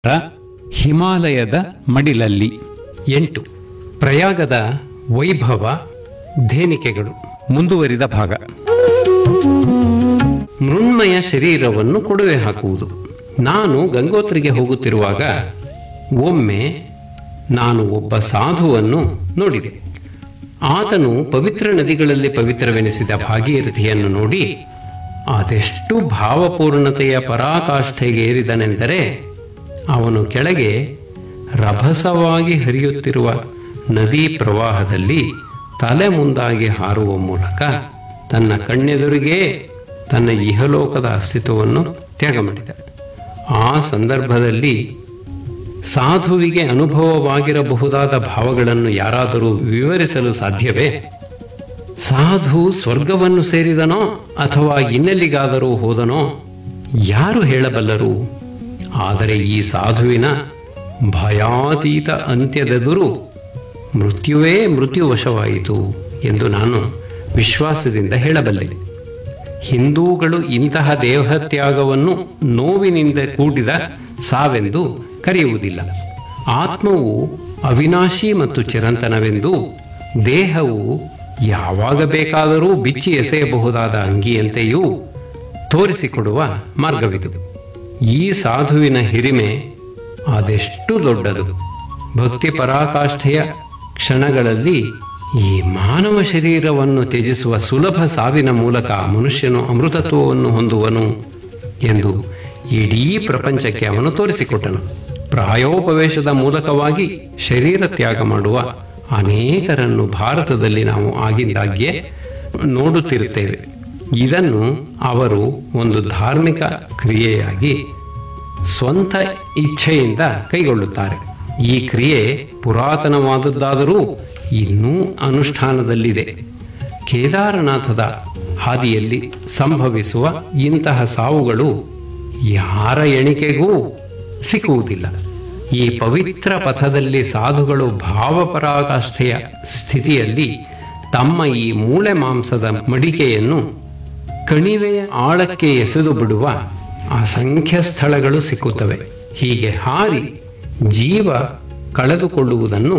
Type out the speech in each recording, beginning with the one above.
ಹಿಮಾಲಯದ ಮಡಿಲಲ್ಲಿ ಎಂಟು ಪ್ರಯಾಗದ ವೈಭವ ಧೇನಿಕೆಗಳು ಮುಂದುವರಿದ ಭಾಗ ಮೃಣ್ಮಯ ಶರೀರವನ್ನು ಕೊಡುವೆ ಹಾಕುವುದು ನಾನು ಗಂಗೋತ್ರಿಗೆ ಹೋಗುತ್ತಿರುವಾಗ ಒಮ್ಮೆ ನಾನು ಒಬ್ಬ ಸಾಧುವನ್ನು ನೋಡಿದೆ ಆತನು ಪವಿತ್ರ ನದಿಗಳಲ್ಲಿ ಪವಿತ್ರವೆನಿಸಿದ ಭಾಗೀರಥಿಯನ್ನು ನೋಡಿ ಅದೆಷ್ಟು ಭಾವಪೂರ್ಣತೆಯ ಪರಾಕಾಷ್ಠೆಗೇರಿದನೆಂದರೆ ಅವನು ಕೆಳಗೆ ರಭಸವಾಗಿ ಹರಿಯುತ್ತಿರುವ ನದಿ ಪ್ರವಾಹದಲ್ಲಿ ತಲೆ ಮುಂದಾಗಿ ಹಾರುವ ಮೂಲಕ ತನ್ನ ಕಣ್ಣೆದುರಿಗೆ ತನ್ನ ಇಹಲೋಕದ ಅಸ್ತಿತ್ವವನ್ನು ತ್ಯಾಗ ಮಾಡಿದ ಆ ಸಂದರ್ಭದಲ್ಲಿ ಸಾಧುವಿಗೆ ಅನುಭವವಾಗಿರಬಹುದಾದ ಭಾವಗಳನ್ನು ಯಾರಾದರೂ ವಿವರಿಸಲು ಸಾಧ್ಯವೇ ಸಾಧು ಸ್ವರ್ಗವನ್ನು ಸೇರಿದನೋ ಅಥವಾ ಇನ್ನೆಲ್ಲಿಗಾದರೂ ಹೋದನೋ ಯಾರು ಹೇಳಬಲ್ಲರು ಆದರೆ ಈ ಸಾಧುವಿನ ಭಯಾತೀತ ಅಂತ್ಯದೆದುರು ಮೃತ್ಯುವೇ ಮೃತ್ಯುವಶವಾಯಿತು ಎಂದು ನಾನು ವಿಶ್ವಾಸದಿಂದ ಹೇಳಬಲ್ಲೆ ಹಿಂದೂಗಳು ಇಂತಹ ದೇಹತ್ಯಾಗವನ್ನು ನೋವಿನಿಂದ ಕೂಡಿದ ಸಾವೆಂದು ಕರೆಯುವುದಿಲ್ಲ ಆತ್ಮವು ಅವಿನಾಶಿ ಮತ್ತು ಚಿರಂತನವೆಂದು ದೇಹವು ಯಾವಾಗ ಬೇಕಾದರೂ ಬಿಚ್ಚಿ ಎಸೆಯಬಹುದಾದ ಅಂಗಿಯಂತೆಯೂ ತೋರಿಸಿಕೊಡುವ ಮಾರ್ಗವಿದು ಈ ಸಾಧುವಿನ ಹಿರಿಮೆ ಅದೆಷ್ಟು ದೊಡ್ಡದು ಭಕ್ತಿ ಪರಾಕಾಷ್ಠೆಯ ಕ್ಷಣಗಳಲ್ಲಿ ಈ ಮಾನವ ಶರೀರವನ್ನು ತ್ಯಜಿಸುವ ಸುಲಭ ಸಾವಿನ ಮೂಲಕ ಮನುಷ್ಯನು ಅಮೃತತ್ವವನ್ನು ಹೊಂದುವನು ಎಂದು ಇಡೀ ಪ್ರಪಂಚಕ್ಕೆ ಅವನು ತೋರಿಸಿಕೊಟ್ಟನು ಪ್ರಾಯೋಪವೇಶದ ಮೂಲಕವಾಗಿ ಶರೀರ ತ್ಯಾಗ ಮಾಡುವ ಅನೇಕರನ್ನು ಭಾರತದಲ್ಲಿ ನಾವು ಆಗಿಂದಾಗ್ಗೆ ನೋಡುತ್ತಿರುತ್ತೇವೆ ಇದನ್ನು ಅವರು ಒಂದು ಧಾರ್ಮಿಕ ಕ್ರಿಯೆಯಾಗಿ ಸ್ವಂತ ಇಚ್ಛೆಯಿಂದ ಕೈಗೊಳ್ಳುತ್ತಾರೆ ಈ ಕ್ರಿಯೆ ಪುರಾತನವಾದದ್ದಾದರೂ ಇನ್ನೂ ಅನುಷ್ಠಾನದಲ್ಲಿದೆ ಕೇದಾರನಾಥದ ಹಾದಿಯಲ್ಲಿ ಸಂಭವಿಸುವ ಇಂತಹ ಸಾವುಗಳು ಯಾರ ಎಣಿಕೆಗೂ ಸಿಕ್ಕುವುದಿಲ್ಲ ಈ ಪವಿತ್ರ ಪಥದಲ್ಲಿ ಸಾಧುಗಳು ಭಾವಪರಾಕಾಷ್ಠೆಯ ಸ್ಥಿತಿಯಲ್ಲಿ ತಮ್ಮ ಈ ಮೂಳೆ ಮಾಂಸದ ಮಡಿಕೆಯನ್ನು ಕಣಿವೆಯ ಆಳಕ್ಕೆ ಎಸೆದು ಬಿಡುವ ಅಸಂಖ್ಯ ಸ್ಥಳಗಳು ಸಿಕ್ಕುತ್ತವೆ ಹೀಗೆ ಹಾರಿ ಜೀವ ಕಳೆದುಕೊಳ್ಳುವುದನ್ನು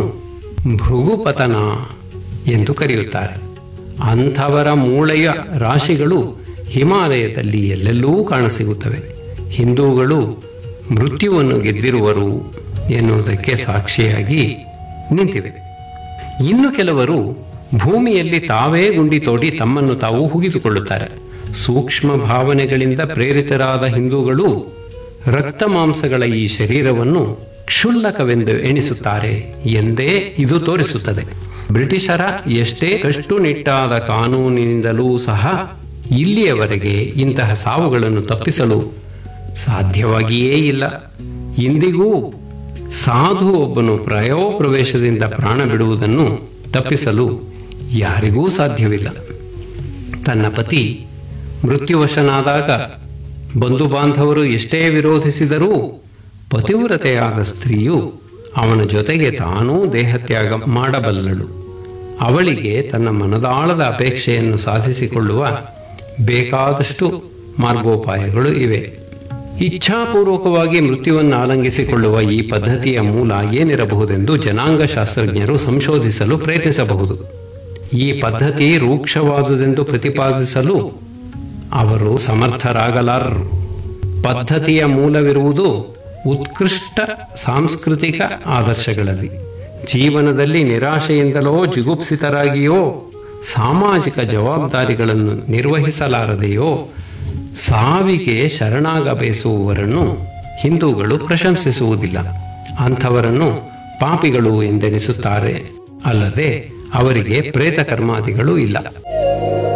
ಭೃಗುಪತನ ಎಂದು ಕರೆಯುತ್ತಾರೆ ಅಂಥವರ ಮೂಳೆಯ ರಾಶಿಗಳು ಹಿಮಾಲಯದಲ್ಲಿ ಎಲ್ಲೆಲ್ಲೂ ಕಾಣಸಿಗುತ್ತವೆ ಹಿಂದೂಗಳು ಮೃತ್ಯುವನ್ನು ಗೆದ್ದಿರುವರು ಎನ್ನುವುದಕ್ಕೆ ಸಾಕ್ಷಿಯಾಗಿ ನಿಂತಿವೆ ಇನ್ನು ಕೆಲವರು ಭೂಮಿಯಲ್ಲಿ ತಾವೇ ಗುಂಡಿ ತೋಡಿ ತಮ್ಮನ್ನು ತಾವು ಹುಗಿದುಕೊಳ್ಳುತ್ತಾರೆ ಸೂಕ್ಷ್ಮ ಭಾವನೆಗಳಿಂದ ಪ್ರೇರಿತರಾದ ಹಿಂದೂಗಳು ರಕ್ತ ಮಾಂಸಗಳ ಈ ಶರೀರವನ್ನು ಕ್ಷುಲ್ಲಕವೆಂದು ಎಣಿಸುತ್ತಾರೆ ಎಂದೇ ಇದು ತೋರಿಸುತ್ತದೆ ಬ್ರಿಟಿಷರ ಎಷ್ಟೇ ಕಷ್ಟುನಿಟ್ಟಾದ ಕಾನೂನಿನಿಂದಲೂ ಸಹ ಇಲ್ಲಿಯವರೆಗೆ ಇಂತಹ ಸಾವುಗಳನ್ನು ತಪ್ಪಿಸಲು ಸಾಧ್ಯವಾಗಿಯೇ ಇಲ್ಲ ಇಂದಿಗೂ ಸಾಧು ಒಬ್ಬನು ಪ್ರಯೋಪ್ರವೇಶದಿಂದ ಪ್ರಾಣ ಬಿಡುವುದನ್ನು ತಪ್ಪಿಸಲು ಯಾರಿಗೂ ಸಾಧ್ಯವಿಲ್ಲ ತನ್ನ ಪತಿ ಮೃತ್ಯುವಶನಾದಾಗ ಬಂಧು ಬಾಂಧವರು ಎಷ್ಟೇ ವಿರೋಧಿಸಿದರೂ ಪತಿವ್ರತೆಯಾದ ಸ್ತ್ರೀಯು ಅವನ ಜೊತೆಗೆ ತಾನೂ ದೇಹತ್ಯಾಗ ಮಾಡಬಲ್ಲಳು ಅವಳಿಗೆ ತನ್ನ ಮನದಾಳದ ಅಪೇಕ್ಷೆಯನ್ನು ಸಾಧಿಸಿಕೊಳ್ಳುವ ಬೇಕಾದಷ್ಟು ಮಾರ್ಗೋಪಾಯಗಳು ಇವೆ ಇಚ್ಛಾಪೂರ್ವಕವಾಗಿ ಮೃತ್ಯುವನ್ನು ಆಲಂಗಿಸಿಕೊಳ್ಳುವ ಈ ಪದ್ಧತಿಯ ಮೂಲ ಏನಿರಬಹುದೆಂದು ಜನಾಂಗ ಶಾಸ್ತ್ರಜ್ಞರು ಸಂಶೋಧಿಸಲು ಪ್ರಯತ್ನಿಸಬಹುದು ಈ ಪದ್ಧತಿ ರೂಕ್ಷವಾದುದೆಂದು ಪ್ರತಿಪಾದಿಸಲು ಅವರು ಸಮರ್ಥರಾಗಲಾರರು ಪದ್ಧತಿಯ ಮೂಲವಿರುವುದು ಉತ್ಕೃಷ್ಟ ಸಾಂಸ್ಕೃತಿಕ ಆದರ್ಶಗಳಲ್ಲಿ ಜೀವನದಲ್ಲಿ ನಿರಾಶೆಯಿಂದಲೋ ಜಿಗುಪ್ಸಿತರಾಗಿಯೋ ಸಾಮಾಜಿಕ ಜವಾಬ್ದಾರಿಗಳನ್ನು ನಿರ್ವಹಿಸಲಾರದೆಯೋ ಸಾವಿಗೆ ಶರಣಾಗ ಬಯಸುವವರನ್ನು ಹಿಂದೂಗಳು ಪ್ರಶಂಸಿಸುವುದಿಲ್ಲ ಅಂಥವರನ್ನು ಪಾಪಿಗಳು ಎಂದೆನಿಸುತ್ತಾರೆ ಅಲ್ಲದೆ ಅವರಿಗೆ ಪ್ರೇತ ಕರ್ಮಾದಿಗಳು ಇಲ್ಲ